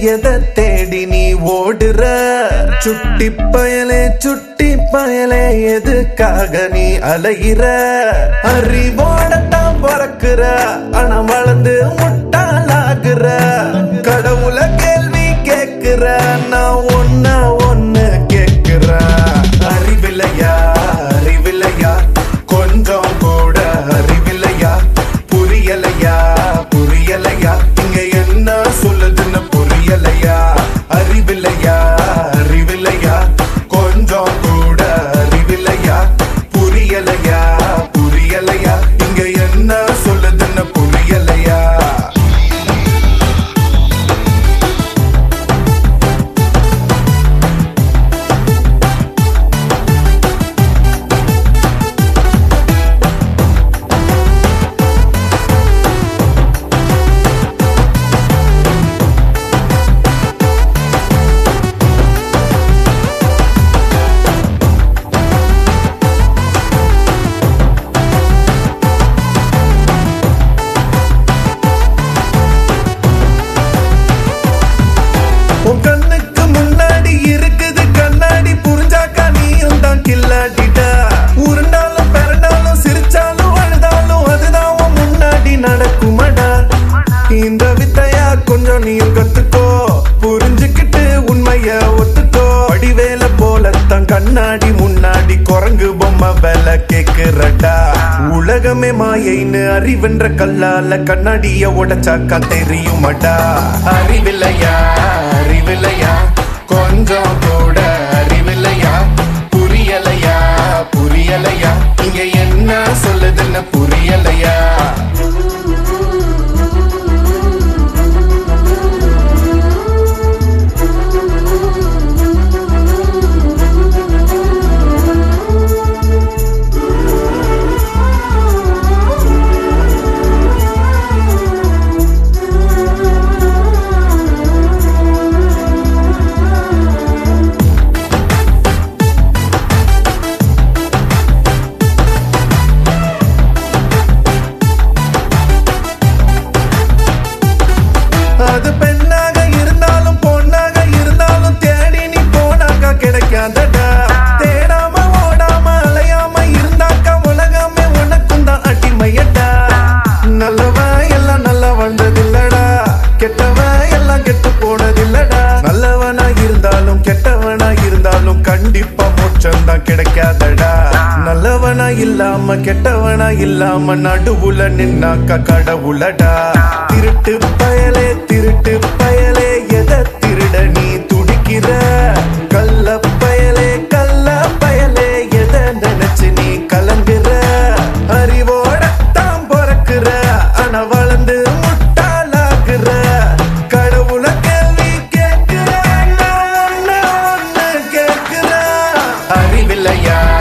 எதை தேடி நீ ஓடுற சுட்டி பயலே சுட்டி பயலே எதுக்காக நீ அலையிற அறிவோடத்தான் பிறக்குற ஆனா வளர்ந்து முட்டாளாகுற கடவுள கேள்வி கேக்குற நான் ஒன்ன ஒன்னு கேக்குற அறிவில்லையா அறிவில்லையா கொஞ்சம் கூட அறிவில்லையா புரியலையா புரியலையா இங்க என்ன சொல்லுதுன்னு புரியலையா அறிவில்லையா அறிவில்லையா கொஞ்சம் கூட அறிவில்லையா புரியலையா புரியலையா இங்க என்ன சொல்லுதுன்னு புரியலையா உன் கண்ணுக்கு முன்னாடி இருக்குது கண்ணாடி புரிஞ்சாக்கா நீயும் தான் கில்லாடிடா உருண்டாலும் பிறண்டாலும் சிரிச்சாலும் அழுதாலும் அதுதான் உன் முன்னாடி நடக்குமடா இந்த வித்தையா கொஞ்சம் நீயும் கத்துக்கோ புரிஞ்சுக்கிட்டு உண்மைய ஒத்துக்கோ வடிவேல போலத்தான் கண்ணாடி முன்னாடி குரங்கு பொம்மை வேலை கேக்குறடா உலகமே மாயைன்னு அறிவென்ற கல்லால கண்ணாடிய உடைச்சாக்கா தெரியுமடா அறிவில்லையா அறிவில்லையா கொஞ்சம் கூட அறிவில்லையா புரியலையா புரியலையா இங்க என்ன சொல்லுதுன்னு புரியலையா அது பெண்ணாக இருந்தாலும் பொண்ணாக இருந்தாலும் தேடி நீ போனாக்கா கிடைக்காதடா தேடாம ஓடாம அலையாம இருந்தாக்கா உலகமே உனக்கும் தான் அடிமையடா நல்லவன் எல்லாம் நல்லா வந்ததில்லடா கெட்டவன் எல்லாம் கெட்டு போனதில்லடா நல்லவனா இருந்தாலும் கெட்டவனா இருந்தாலும் கண்டிப்பா மோட்சம் தான் கிடைக்காதடா நல்லவனா இல்லாம கெட்டவனா இல்லாம நடுவுல நின்னாக்கா கடவுளடா திருட்டு பயலே திருட்டு பயலே எதை திருட நீ துடிக்கிற கள்ள பயலே கள்ள பயலே எதை நினைச்சு நீ கலங்குற அறிவோடத்தான் பிறக்குற ஆனா வளர்ந்து முட்டாளாக்குற கடவுள கேள்வி கேட்கிற நான் ஒண்ணு ஒண்ணு கேட்கிற அறிவில்லையா